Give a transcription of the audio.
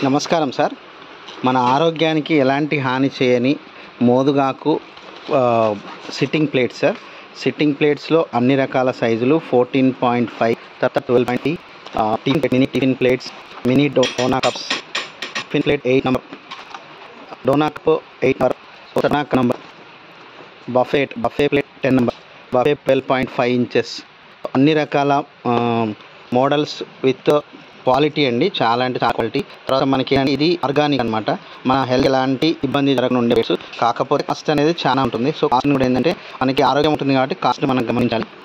నమస్కారం సార్ మన ఆరోగ్యానికి ఎలాంటి హాని చేయని మోదుగాకు ఆ, సిట్టింగ్ ప్లేట్స్ సార్ సిట్టింగ్ ప్లేట్స్లో అన్ని రకాల సైజులు ఫోర్టీన్ పాయింట్ ఫైవ్ తర్వాత twelve point teen mini tiffin plates mini డో డోనా cups tiffin plate eight number డోనా కప్ ఎయిట్ నెంబర్ డోనా number buffet buffet plate ten number buffet twelve point five inches అన్ని రకాల మోడల్స్ విత్ క్వాలిటీ అండి చాలా అంటే చాలా క్వాలిటీ తర్వాత మనకి ఇది ఆర్గానిక్ అనమాట మన హెల్త్ ఎలాంటి ఇబ్బంది జరగకుండా ఉండే కాకపోతే కాస్ట్ అనేది చాలా ఉంటుంది సో కాస్ట్ కూడా ఏంటంటే మనకి ఆరోగ్యం ఉంటుంది కాబట్టి కాస్ట్ మనం గమనించాలి